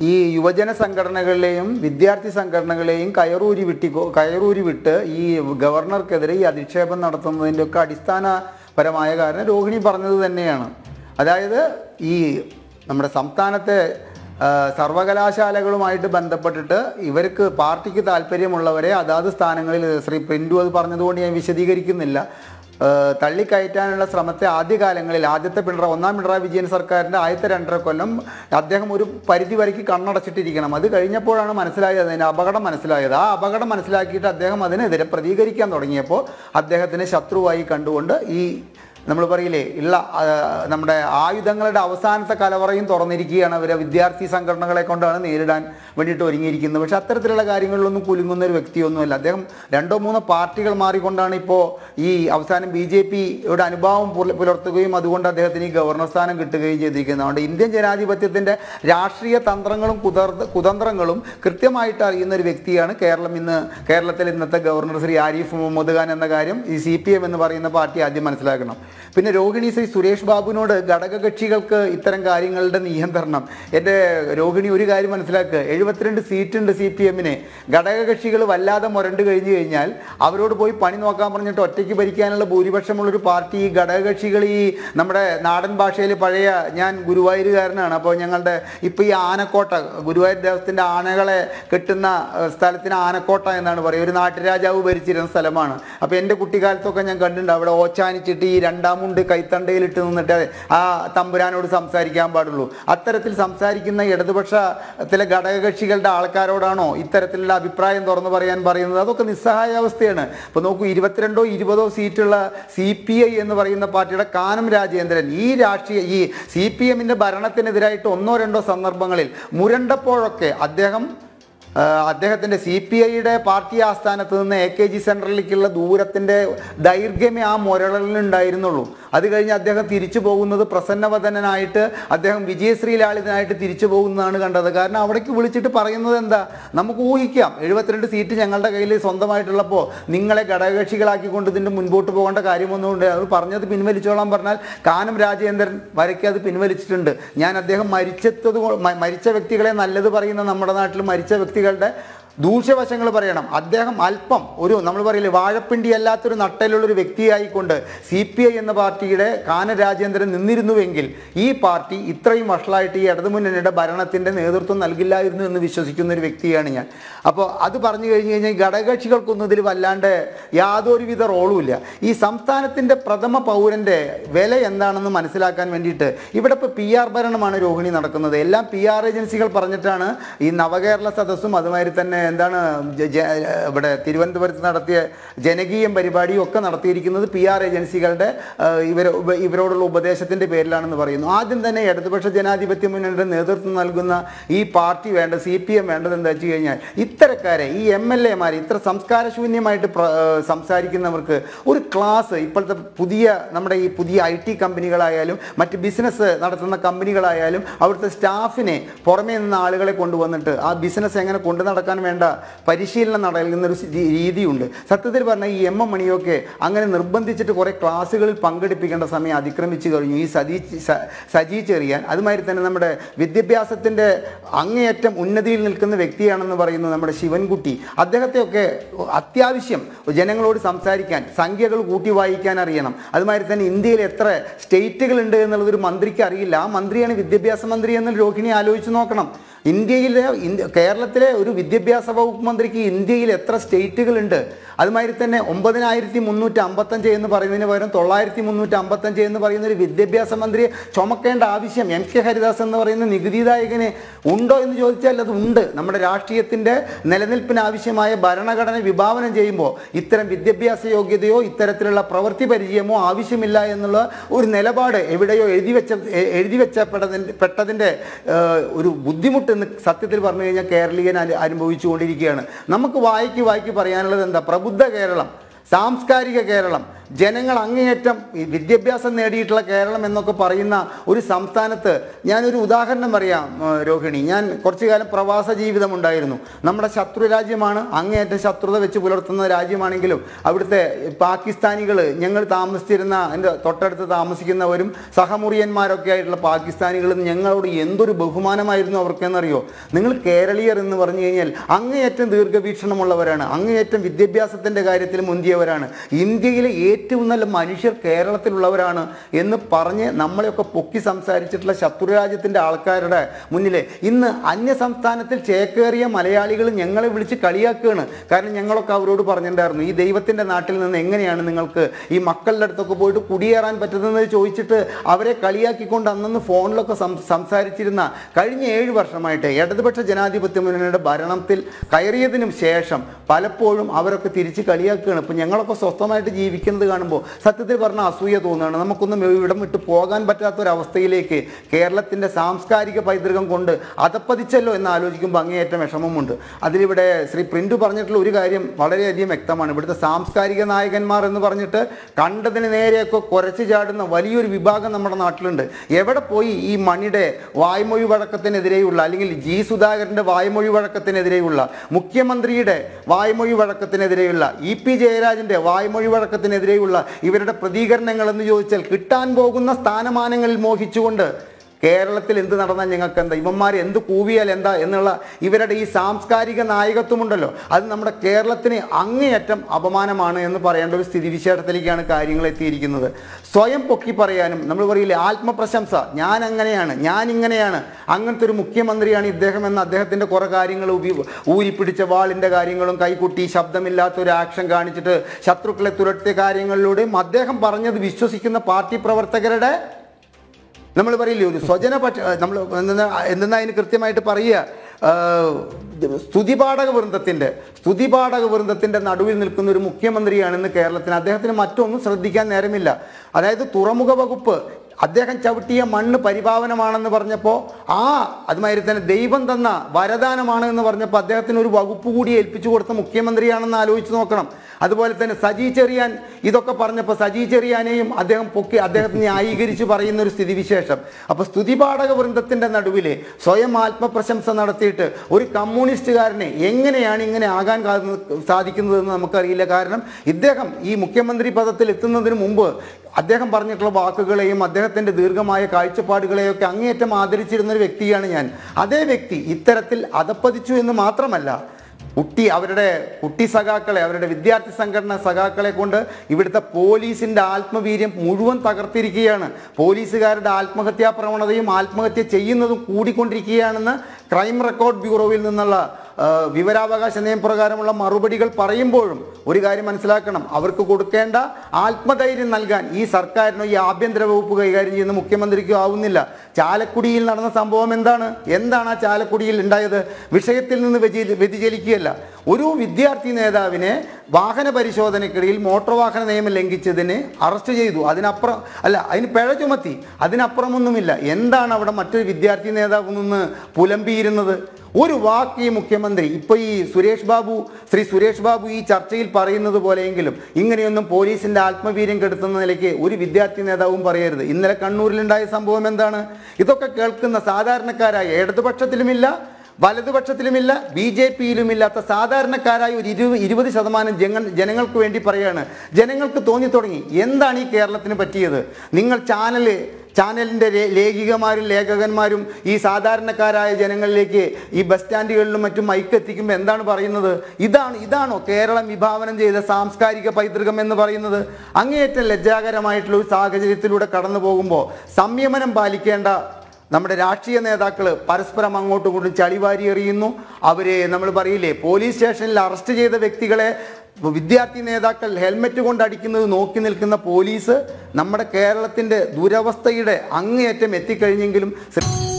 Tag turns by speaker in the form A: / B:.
A: ഈ യുവജന സംഘടനകളിലെയും വിദ്യാർത്ഥി സംഘടനകളെയും കയറൂരി വിട്ടിക്കോ കയറൂരി വിട്ട് ഈ ഗവർണർക്കെതിരെ ഈ അധിക്ഷേപം നടത്തുന്നതിൻ്റെ ഒക്കെ അടിസ്ഥാനപരമായ കാരണം രോഹിണി പറഞ്ഞത് തന്നെയാണ് അതായത് ഈ നമ്മുടെ സംസ്ഥാനത്തെ ആ, സർവകലാശാലകളുമായിട്ട് ബന്ധപ്പെട്ടിട്ട് ഇവർക്ക് പാർട്ടിക്ക് താല്പര്യമുള്ളവരെ അതാത് സ്ഥാനങ്ങളിൽ ശ്രീ പ്രിൻറ്റു അത് പറഞ്ഞതുകൊണ്ട് ഞാൻ വിശദീകരിക്കുന്നില്ല ആ, തള്ളിക്കയറ്റാനുള്ള ശ്രമത്തെ ആദ്യകാലങ്ങളിൽ ആദ്യത്തെ പിണറായി ഒന്നാം പിണറായി വിജയൻ സർക്കാരിൻ്റെ ആദ്യത്തെ രണ്ടര കൊല്ലം അദ്ദേഹം ഒരു പരിധി വരയ്ക്ക് കണ്ണടച്ചിട്ടിരിക്കണം അത് കഴിഞ്ഞപ്പോഴാണ് മനസ്സിലായത് അതിൻ്റെ അപകടം മനസ്സിലായത് ആ അപകടം മനസ്സിലാക്കിയിട്ട് അദ്ദേഹം അതിനെതിരെ പ്രതികരിക്കാൻ തുടങ്ങിയപ്പോൾ അദ്ദേഹത്തിനെ ശത്രുവായി കണ്ടുകൊണ്ട് ഈ നമ്മൾ പറയില്ലേ ഉള്ള ആ, നമ്മുടെ ആയുധങ്ങളുടെ അവസാനത്തെ കലവറയും തുറന്നിരിക്കുകയാണ് അവരെ വിദ്യാർത്ഥി സംഘടനകളെ കൊണ്ടാണ് നേരിടാൻ വേണ്ടിയിട്ട് ഒരുങ്ങിയിരിക്കുന്നത് പക്ഷെ അത്തരത്തിലുള്ള കാര്യങ്ങളിലൊന്നും കുലുങ്ങുന്ന ഒരു വ്യക്തിയൊന്നുമല്ല അദ്ദേഹം രണ്ടോ മൂന്നോ പാർട്ടികൾ മാറിക്കൊണ്ടാണ് ഇപ്പോൾ ഈ അവസാനം ബി ജെ പിയുടെ അനുഭാവം പുല- പുലർത്തുകയും അതുകൊണ്ട് അദ്ദേഹത്തിന് ഈ ഗവർണർ സ്ഥാനം കിട്ടുകയും ചെയ്തിരിക്കുന്നത് അതുകൊണ്ട് ഇന്ത്യൻ ജനാധിപത്യത്തിൻ്റെ രാഷ്ട്രീയ തന്ത്രങ്ങളും കുതർ കുതന്ത്രങ്ങളും കൃത്യമായിട്ട് അറിയുന്ന ഒരു വ്യക്തിയാണ് കേരളം ഇന്ന് കേരളത്തിൽ ഇന്നത്തെ ഗവർണർ ശ്രീ ആരിഫ് മുഹമ്മദ് ഖാൻ എന്ന കാര്യം ഈ സി പി എം എന്ന് പറയുന്ന പാർട്ടി ആദ്യം മനസ്സിലാക്കണം പിന്നെ രോഹിണി ശ്രീ സുരേഷ് ബാബുവിനോട് ഘടകകക്ഷികൾക്ക് ഇത്തരം കാര്യങ്ങളുടെ നിയന്ത്രണം എൻ്റെ രോഹിണി ഒരു കാര്യം മനസ്സിലാക്കുക എഴുപത്തിരണ്ട് സീറ്റുണ്ട് സി പി എമ്മിന് ഘടകകക്ഷികൾ വല്ലാതെ മുരണ്ട് കഴിഞ്ഞു കഴിഞ്ഞാൽ അവരോട് പോയി പണി നോക്കാൻ പറഞ്ഞിട്ട് ഒറ്റയ്ക്ക് ഭരിക്കാനുള്ള ഭൂരിപക്ഷമുള്ളൊരു പാർട്ടി ഈ ഘടകകക്ഷികൾ ഈ നമ്മുടെ നാടൻ ഭാഷയിൽ പഴയ ഞാൻ ഗുരുവായൂരുകാരനാണ് അപ്പോൾ ഞങ്ങളുടെ ഇപ്പോൾ ഈ ആനക്കോട്ട ഗുരുവായൂർ ദേവസ്ഥത്തിൻ്റെ ആനകളെ കെട്ടുന്ന ഏഹ്, സ്ഥലത്തിന് ആനക്കോട്ട എന്നാണ് പറയുക ഒരു നാട്ടുരാജാവ് ഭരിച്ചിരുന്ന സ്ഥലമാണ് അപ്പോൾ എൻ്റെ കുട്ടിക്കാലത്തൊക്കെ ഞാൻ കണ്ടിട്ടുണ്ട് അവിടെ ഓച്ചാനിച്ചിട്ട് ഈ രണ്ടാമുണ്ട് കൈത്തണ്ടയിലിട്ട് നിന്നിട്ട് ആ തമ്പുരാനോട് സംസാരിക്കാൻ പാടുള്ളൂ അത്തരത്തിൽ സംസാരിക്കുന്ന ഇടതുപക്ഷത്തിലെ ഘടകകക്ഷികളുടെ ആൾക്കാരോടാണോ ഇത്തരത്തിലുള്ള അഭിപ്രായം തുറന്നു പറയാൻ പറയുന്നത് അതൊക്കെ നിസ്സഹായാവസ്ഥയാണ് ഇപ്പോൾ നോക്കൂ ഇരുപത്തിരണ്ടോ ഇരുപതോ സീറ്റുള്ള സി പി ഐ എന്ന് പറയുന്ന പാർട്ടിയുടെ കാനം രാജേന്ദ്രൻ ഈ രാഷ്ട്രീയ ഈ സി പി എമ്മിൻ്റെ ഭരണത്തിനെതിരായിട്ട് ഒന്നോ രണ്ടോ സന്ദർഭങ്ങളിൽ മുരണ്ടപ്പോഴൊക്കെ അദ്ദേഹം ആ, അദ്ദേഹത്തിൻ്റെ സി പി ഐയുടെ പാർട്ടി ആസ്ഥാനത്ത് നിന്ന് എ കെ ജി സെൻട്രലിലേക്കുള്ള ദൂരത്തിൻ്റെ ദൈർഘ്യമേ ആ മുരളിലുണ്ടായിരുന്നുള്ളൂ അത് കഴിഞ്ഞ് അദ്ദേഹം തിരിച്ചു പോകുന്നത് പ്രസന്നവദനായിട്ട് അദ്ദേഹം വിജയശ്രീ ലാളിതനായിട്ട് തിരിച്ചു പോകുന്നതാണ് കണ്ടത് കാരണം അവിടേക്ക് വിളിച്ചിട്ട് പറയുന്നത് എന്താ നമുക്ക് ഊഹിക്കാം എഴുപത്തിരണ്ട് സീറ്റ് ഞങ്ങളുടെ കയ്യിൽ സ്വന്തമായിട്ടുള്ളപ്പോൾ നിങ്ങളെ ഘടകകക്ഷികളാക്കിക്കൊണ്ട് ഇതിൻ്റെ മുൻപോട്ട് പോകേണ്ട കാര്യമൊന്നുമുണ്ട് അത് പറഞ്ഞത് പിൻവലിച്ചോളാൻ പറഞ്ഞാൽ കാനം രാജേന്ദ്രൻ വരയ്ക്ക് അത് പിൻവലിച്ചിട്ടുണ്ട് ഞാൻ അദ്ദേഹം മരിച്ചത് കൊ- മ- മരിച്ച വ്യക്തികളെ നല്ലത് പറയുന്ന നമ്മുടെ നാട്ടിൽ മരിച്ച വ്യക്തികളുടെ ദൂഷ്യവശങ്ങൾ പറയണം അദ്ദേഹം അല്പം ഒരു നമ്മൾ പറയില്ലേ വാഴപ്പിണ്ടി അല്ലാത്തൊരു നട്ടലുള്ളൊരു വ്യക്തിയായിക്കൊണ്ട് സി പി ഐ എന്ന പാർട്ടിയുടെ കാന രാജേന്ദ്രൻ നിന്നിരുന്നുവെങ്കിൽ ഈ പാർട്ടി ഇത്രയും വഷളായിട്ട് ഈ ഇടതുമുന്നണിയുടെ ഭരണത്തിൻ്റെ നേതൃത്വം നൽകില്ലായിരുന്നു എന്ന് വിശ്വസിക്കുന്ന ഒരു വ്യക്തിയാണ് ഞാൻ അപ്പോൾ അത് പറഞ്ഞു കഴിഞ്ഞ് കഴിഞ്ഞാൽ ഈ ഘടകകക്ഷികൾക്കൊന്നും ഇതിൽ വല്ലാണ്ട് യാതൊരുവിധ റോളുമില്ല ഈ സംസ്ഥാനത്തിൻ്റെ പ്രഥമ പൗരൻ്റെ വില എന്താണെന്ന് മനസ്സിലാക്കാൻ വേണ്ടിയിട്ട് ഇവിടെ ഇപ്പോൾ പി ആർ ഭരണമാണ് രോഹിണി നടക്കുന്നത് എല്ലാം പി ആർ ഏജൻസികൾ പറഞ്ഞിട്ടാണ് ഈ നവകേരള സദസ്സും അതുമാതിരി തന്നെ എന്താണ് ജ- ജ- ഇവിടെ തിരുവനന്തപുരത്ത് നടത്തിയ ജനകീയം പരിപാടിയും ഒക്കെ നടത്തിയിരിക്കുന്നത് പി ആർ ഏജൻസികളുടെ ആ, ഇവർ ഉപ- ഇവരോടുള്ള ഉപദേശത്തിൻ്റെ പേരിലാണെന്ന് പറയുന്നു ആദ്യം തന്നെ ഇടതുപക്ഷ ജനാധിപത്യ മുന്നണിയുടെ നേതൃത്വം നൽകുന്ന ഈ പാർട്ടി വേണ്ട സി പി എം വേണ്ടത് എന്താ വെച്ച് കഴിഞ്ഞാൽ ഇത്തരക്കാരെ ഈ എം എൽ എമാർ ഇത്ര സംസ്കാരശൂന്യമായിട്ട് പ്ര- ആ, സംസാരിക്കുന്നവർക്ക് ഒരു ക്ലാസ് ഇപ്പോഴത്തെ പുതിയ നമ്മുടെ ഈ പുതിയ ഐ ടി കമ്പനികളായാലും മറ്റ് ബിസിനസ് നടത്തുന്ന കമ്പനികളായാലും അവിടുത്തെ സ്റ്റാഫിനെ പുറമേ നിന്ന് ആളുകളെ കൊണ്ടുവന്നിട്ട് ആ ബിസിനസ് എങ്ങനെ കൊണ്ടു നടക്കാൻ വേണ്ട പരിശീലനം നൽകുന്നൊരു രീ- രീതിയുണ്ട് സത്യത്തിൽ പറഞ്ഞാൽ ഈ എം എം മണിയൊക്കെ അങ്ങനെ നിർബന്ധിച്ചിട്ട് കുറേ ക്ലാസ്സുകളിൽ പങ്കെടുപ്പിക്കേണ്ട സമയം അതിക്രമിച്ചു കഴിഞ്ഞു ഈ സജി സ- സജി ചെറിയാൻ അതുമാതിരി തന്നെ നമ്മുടെ വിദ്യാഭ്യാസത്തിൻ്റെ അങ്ങേയറ്റം ഉന്നതിയിൽ നിൽക്കുന്ന വ്യക്തിയാണെന്ന് പറയുന്നത് നമ്മുടെ ശിവൻകുട്ടി അദ്ദേഹത്തെയൊക്കെ അത്യാവശ്യം ജനങ്ങളോട് സംസാരിക്കാൻ സംഖ്യകൾ കൂട്ടി വായിക്കാൻ അറിയണം അതുമാതിരി തന്നെ ഇന്ത്യയിൽ എത്ര സ്റ്റേറ്റുകളുണ്ട് എന്നുള്ളത് ഒരു മന്ത്രിക്ക് അറിയില്ല ആ മന്ത്രിയാണ് വിദ്യാഭ്യാസ മന്ത്രി എന്ന് രോഹിണി ആലോചിച്ച് നോക്കണം ഇന്ത്യയിലെ ഇന്ത്യ കേരളത്തിലെ ഒരു വിദ്യാഭ്യാസ വകുപ്പ് മന്ത്രിക്ക് ഇന്ത്യയിൽ എത്ര സ്റ്റേറ്റുകളുണ്ട് അതുമാതിരി തന്നെ ഒമ്പതിനായിരത്തി മുന്നൂറ്റി അമ്പത്തഞ്ച് എന്ന് പറയുന്നതിന് പകരം തൊള്ളായിരത്തി മുന്നൂറ്റി അമ്പത്തഞ്ച് എന്ന് പറയുന്ന ഒരു വിദ്യാഭ്യാസ മന്ത്രിയെ ചുമക്കേണ്ട ആവശ്യം എം കെ ഹരിദാസ് എന്ന് പറയുന്ന നികുതിദായകന് ഉണ്ടോ എന്ന് ചോദിച്ചാൽ അത് ഉണ്ട് നമ്മുടെ രാഷ്ട്രീയത്തിൻ്റെ നിലനിൽപ്പിന് ആവശ്യമായ ഭരണഘടന വിഭാവനം ചെയ്യുമ്പോൾ ഇത്തരം വിദ്യാഭ്യാസ യോഗ്യതയോ ഇത്തരത്തിലുള്ള പ്രവൃത്തി പരിചയമോ ആവശ്യമില്ല എന്നുള്ള ഒരു നിലപാട് എവിടെയോ എഴുതി വെച്ച എ- എഴുതി വെച്ചപ്പെട്ടതിൻ്റെ പെട്ടതിൻ്റെ ഏഹ്, ഒരു ബുദ്ധിമുട്ട് എന്ന് സത്യത്തിൽ പറഞ്ഞു കഴിഞ്ഞാൽ കേരളീയൻ അനു അനുഭവിച്ചുകൊണ്ടിരിക്കുകയാണ് നമുക്ക് വായിക്ക് വായിക്ക് പറയാനുള്ളത് എന്താ പ്രബുദ്ധ കേരളം സാംസ്കാരിക കേരളം ജനങ്ങൾ അങ്ങേയറ്റം ഈ വിദ്യാഭ്യാസം നേടിയിട്ടുള്ള കേരളം എന്നൊക്കെ പറയുന്ന ഒരു സംസ്ഥാനത്ത് ഞാനൊരു ഉദാഹരണം പറയാം ആ, രോഹിണി ഞാൻ കുറച്ചു കാലം പ്രവാസ ജീവിതം ഉണ്ടായിരുന്നു നമ്മുടെ ശത്രു രാജ്യമാണ് അങ്ങേയറ്റം ശത്രുത വെച്ച് പുലർത്തുന്ന രാജ്യമാണെങ്കിലും അവിടുത്തെ പാകിസ്ഥാനികൾ ഞങ്ങൾ താമസിച്ചിരുന്ന എൻ്റെ തൊട്ടടുത്ത് താമസിക്കുന്നവരും സഹമുറിയന്മാരൊക്കെ ആയിട്ടുള്ള പാകിസ്ഥാനികളും ഞങ്ങളോട് എന്തൊരു ബഹുമാനമായിരുന്നു അവർക്കെന്നറിയോ നിങ്ങൾ കേരളീയർ എന്ന് പറഞ്ഞു കഴിഞ്ഞാൽ അങ്ങേയറ്റം ദീർഘവീക്ഷണമുള്ളവരാണ് അങ്ങേയറ്റം വിദ്യാഭ്യാസത്തിൻ്റെ കാര്യത്തിൽ മുന്തിയവരാണ് ഇന്ത്യയിലെ ഏറ്റവും നല്ല മനുഷ്യർ കേരളത്തിലുള്ളവരാണ് എന്ന് പറഞ്ഞ് നമ്മളെയൊക്കെ പൊക്കി സംസാരിച്ചിട്ടുള്ള ശത്രുരാജ്യത്തിൻ്റെ ആൾക്കാരുടെ മുന്നിൽ ഇന്ന് അന്യ സംസ്ഥാനത്തിൽ ചേക്കേറിയ മലയാളികൾ ഞങ്ങളെ വിളിച്ച് കളിയാക്കുകയാണ് കാരണം ഞങ്ങളൊക്കെ അവരോട് പറഞ്ഞിട്ടുണ്ടായിരുന്നു ഈ ദൈവത്തിൻ്റെ നാട്ടിൽ നിന്ന് എങ്ങനെയാണ് നിങ്ങൾക്ക് ഈ മക്കളുടെ അടുത്തൊക്കെ പോയിട്ട് കുടിയേറാൻ പറ്റുന്നത് ചോദിച്ചിട്ട് അവരെ കളിയാക്കിക്കൊണ്ട് അന്നന്ന് ഫോണിലൊക്കെ സം സംസാരിച്ചിരുന്ന കഴിഞ്ഞ ഏഴ് വർഷമായിട്ട് ഇടതുപക്ഷ ജനാധിപത്യ മുന്നണിയുടെ ഭരണത്തിൽ കയറിയതിനും ശേഷം പലപ്പോഴും അവരൊക്കെ തിരിച്ച് കളിയാക്കുകയാണ് ഇപ്പം ഞങ്ങളൊക്കെ സ്വസ്ഥമായിട്ട് ജീവിക്കുന്നത് കാണുമ്പോൾ സത്യത്തിൽ പറഞ്ഞ അസൂയ തോന്നുകയാണ് നമുക്കൊന്നും ഇവിടം വിട്ട് പോകാൻ പറ്റാത്തൊരവസ്ഥയിലേക്ക് കേരളത്തിൻ്റെ സാംസ്കാരിക പൈതൃകം കൊണ്ട് അതപ്പതിച്ചല്ലോ എന്ന് ആലോചിക്കുമ്പോൾ അങ്ങേയറ്റം വിഷമമുണ്ട് അതിലിവിടെ ശ്രീ പ്രിൻറ്റു പറഞ്ഞിട്ടുള്ള ഒരു കാര്യം വളരെയധികം വ്യക്തമാണ് ഇവിടുത്തെ സാംസ്കാരിക നായകന്മാർ എന്ന് പറഞ്ഞിട്ട് കണ്ടതിന് നേരെയൊക്കെ കുരച്ചു ചാടുന്ന വലിയൊരു വിഭാഗം നമ്മുടെ നാട്ടിലുണ്ട് എവിടെ പോയി ഈ മണിയുടെ വായ്മൊഴി വഴക്കത്തിനെതിരെയുള്ള അല്ലെങ്കിൽ ജി സുധാകരൻ്റെ വായ്മൊഴി വഴക്കത്തിനെതിരെയുള്ള മുഖ്യമന്ത്രിയുടെ വായ്മൊഴി വഴക്കത്തിനെതിരെയുള്ള ഇ പി ജയരാജൻ്റെ വായ്മൊഴി വഴക്കത്തിനെതിരെയുള്ള ഇവരുടെ പ്രതികരണങ്ങൾ എന്ന് ചോദിച്ചാൽ കിട്ടാൻ പോകുന്ന സ്ഥാനമാനങ്ങളിൽ മോഹിച്ചുകൊണ്ട് കേരളത്തിൽ എന്ത് നടന്നാൽ ഞങ്ങൾക്ക് എന്താ ഇവന്മാർ എന്ത് കൂവിയാൽ എന്താ എന്നുള്ള ഇവരുടെ ഈ സാംസ്കാരിക നായകത്വമുണ്ടല്ലോ അത് നമ്മുടെ കേരളത്തിന് അങ്ങേയറ്റം അപമാനമാണ് എന്ന് പറയേണ്ട ഒരു സ്ഥിതിവിശേഷത്തിലേക്കാണ് കാര്യങ്ങൾ എത്തിയിരിക്കുന്നത് സ്വയം പൊക്കി പറയാനും നമ്മൾ പറയില്ലേ ആത്മപ്രശംസ ഞാൻ അങ്ങനെയാണ് ഞാൻ ഇങ്ങനെയാണ് അങ്ങനത്തെ ഒരു മുഖ്യമന്ത്രിയാണ് ഇദ്ദേഹം എന്ന അദ്ദേഹത്തിൻ്റെ കുറേ കാര്യങ്ങൾ ഉപി ഊരിപ്പിടിച്ച വാളിൻ്റെ കാര്യങ്ങളും കൈകുട്ടി ശബ്ദമില്ലാത്ത ഒരു ആക്ഷൻ കാണിച്ചിട്ട് ശത്രുക്കളെ തുരട്ടിയ കാര്യങ്ങളിലൂടെയും അദ്ദേഹം പറഞ്ഞത് വിശ്വസിക്കുന്ന പാർട്ടി പ്രവർത്തകരുടെ നമ്മൾ പറയില്ലേ ഒരു സ്വജനപക്ഷ നമ്മൾ എന്തെന്നാ എന്തെന്നാ അതിന് കൃത്യമായിട്ട് പറയുക ആഹ് സ്തുതിപാഠക വൃന്ദത്തിൻ്റെ സ്തുതിപാഠക വൃന്ദത്തിൻ്റെ നടുവിൽ നിൽക്കുന്ന ഒരു മുഖ്യമന്ത്രിയാണ് ഇന്ന് കേരളത്തിന് അദ്ദേഹത്തിന് മറ്റൊന്നും ശ്രദ്ധിക്കാൻ നേരമില്ല അതായത് തുറമുഖ വകുപ്പ് അദ്ദേഹം ചവിട്ടിയ മണ്ണ് പരിപാവനമാണെന്ന് പറഞ്ഞപ്പോൾ ആ അതുമാതിരി തന്നെ ദൈവം തന്ന വരദാനമാണ് എന്ന് പറഞ്ഞപ്പോൾ അദ്ദേഹത്തിന് ഒരു വകുപ്പ് കൂടി ഏൽപ്പിച്ചു കൊടുത്ത മുഖ്യമന്ത്രിയാണെന്ന് ആലോചിച്ച് നോക്കണം അതുപോലെ തന്നെ സജി ചെറിയാൻ ഇതൊക്കെ പറഞ്ഞപ്പോൾ സജി ചെറിയാനെയും അദ്ദേഹം പൊക്കി അദ്ദേഹത്തിന് ന്യായീകരിച്ച് പറയുന്ന ഒരു സ്ഥിതിവിശേഷം അപ്പോൾ സ്തുതിപാഠക വൃന്ദത്തിൻ്റെ നടുവിൽ സ്വയം ആത്മപ്രശംസ നടത്തിയിട്ട് ഒരു കമ്മ്യൂണിസ്റ്റുകാരനെ എങ്ങനെയാണ് ഇങ്ങനെ ആകാൻ കാ- സാധിക്കുന്നതെന്ന് നമുക്കറിയില്ല കാരണം ഇദ്ദേഹം ഈ മുഖ്യമന്ത്രി പദത്തിൽ എത്തുന്നതിന് മുമ്പ് അദ്ദേഹം പറഞ്ഞിട്ടുള്ള വാക്കുകളെയും അദ്ദേഹത്തിൻ്റെ ദീർഘമായ കാഴ്ചപ്പാടുകളെയൊക്കെ അങ്ങേയറ്റം ആദരിച്ചിരുന്ന ഒരു വ്യക്തിയാണ് ഞാൻ അതേ വ്യക്തി ഇത്തരത്തിൽ അതപ്പതിച്ചു എന്ന് മാത്രമല്ല കുട്ടി അവരുടെ കുട്ടി സഖാക്കളെ അവരുടെ വിദ്യാർത്ഥി സംഘടന സഖാക്കളെ കൊണ്ട് ഇവിടുത്തെ പോലീസിൻ്റെ ആത്മവീര്യം മുഴുവൻ തകർത്തിരിക്കുകയാണ് പോലീസുകാരുടെ ആത്മഹത്യാ പ്രവണതയും ആത്മഹത്യ ചെയ്യുന്നതും കൂടിക്കൊണ്ടിരിക്കുകയാണെന്ന് ക്രൈം റെക്കോർഡ് ബ്യൂറോയിൽ നിന്നുള്ള ആ, വിവരാവകാശ നിയമപ്രകാരമുള്ള മറുപടികൾ പറയുമ്പോഴും ഒരു കാര്യം മനസ്സിലാക്കണം അവർക്ക് കൊടുക്കേണ്ട ആത്മധൈര്യം നൽകാൻ ഈ സർക്കാരിനോ ഈ ആഭ്യന്തര വകുപ്പ് കൈകാര്യം ചെയ്യുന്ന മുഖ്യമന്ത്രിക്കോ ആവുന്നില്ല ചാലക്കുടിയിൽ നടന്ന സംഭവം എന്താണ് എന്താണ് ആ ചാലക്കുടിയിൽ ഉണ്ടായത് വിഷയത്തിൽ നിന്ന് വ്യതി- വ്യതിചലിക്കുകയല്ല ഒരു വിദ്യാർത്ഥി നേതാവിനെ വാഹന പരിശോധനയ്ക്കിടയിൽ മോട്ടോർ വാഹന നിയമം ലംഘിച്ചതിന് അറസ്റ്റ് ചെയ്തു അതിനപ്പുറം അല്ല അതിന് പിഴ ചുമത്തി അതിനപ്പുറമൊന്നുമില്ല എന്താണ് അവിടെ മറ്റൊരു വിദ്യാർത്ഥി നേതാവ് നിന്ന് പുലമ്പിയിരുന്നത് ഒരു വാക്ക് ഈ മുഖ്യമന്ത്രി ഇപ്പോൾ ഈ സുരേഷ് ബാബു ശ്രീ സുരേഷ് ബാബു ഈ ചർച്ചയിൽ പറയുന്നത് പോലെയെങ്കിലും ഇങ്ങനെയൊന്നും പോലീസിന്റെ ആത്മവീര്യം കെടുത്തുന്ന നിലയ്ക്ക് ഒരു വിദ്യാർത്ഥി നേതാവും പറയരുത് ഇന്നലെ കണ്ണൂരിലുണ്ടായ സംഭവം എന്താണ് ഇതൊക്കെ കേൾക്കുന്ന സാധാരണക്കാരായ ഇടതുപക്ഷത്തിലുമില്ല വലതുപക്ഷത്തിലുമില്ല ബി ജെ പിയിലുമില്ലാത്ത സാധാരണക്കാരായ ഒരു ഇരുപത് ഇരുപത് ശതമാനം ജന ജനങ്ങൾക്ക് വേണ്ടി പറയാണ് ജനങ്ങൾക്ക് തോന്നി തുടങ്ങി എന്താണ് ഈ കേരളത്തിന് പറ്റിയത് നിങ്ങൾ ചാനല് ചാനലിൻ്റെ ലേഖികമാരും ലേഖകന്മാരും ഈ സാധാരണക്കാരായ ജനങ്ങളിലേക്ക് ഈ ബസ് സ്റ്റാൻഡുകളിലും മറ്റും മൈക്ക് എത്തിക്കുമ്പോൾ എന്താണ് പറയുന്നത് ഇതാണ് ഇതാണോ കേരളം വിഭാവനം ചെയ്ത സാംസ്കാരിക പൈതൃകം എന്ന് പറയുന്നത് അങ്ങേയറ്റം ലജ്ജാകരമായിട്ടുള്ള ഒരു സാഹചര്യത്തിലൂടെ കടന്നു പോകുമ്പോൾ സംയമനം പാലിക്കേണ്ട നമ്മുടെ രാഷ്ട്രീയ നേതാക്കൾ പരസ്പരം അങ്ങോട്ടും ഇങ്ങോട്ടും ചളിവാരി എറിയുന്നു അവര് നമ്മൾ പറയില്ലേ പോലീസ് സ്റ്റേഷനിൽ അറസ്റ്റ് ചെയ്ത വ്യക്തികളെ വിദ്യാർത്ഥി നേതാക്കൾ ഹെൽമെറ്റ് കൊണ്ട് അടിക്കുന്നത് നോക്കി നിൽക്കുന്ന പോലീസ് നമ്മുടെ കേരളത്തിൻ്റെ ദുരവസ്ഥയുടെ അങ്ങേയറ്റം എത്തിക്കഴിഞ്ഞെങ്കിലും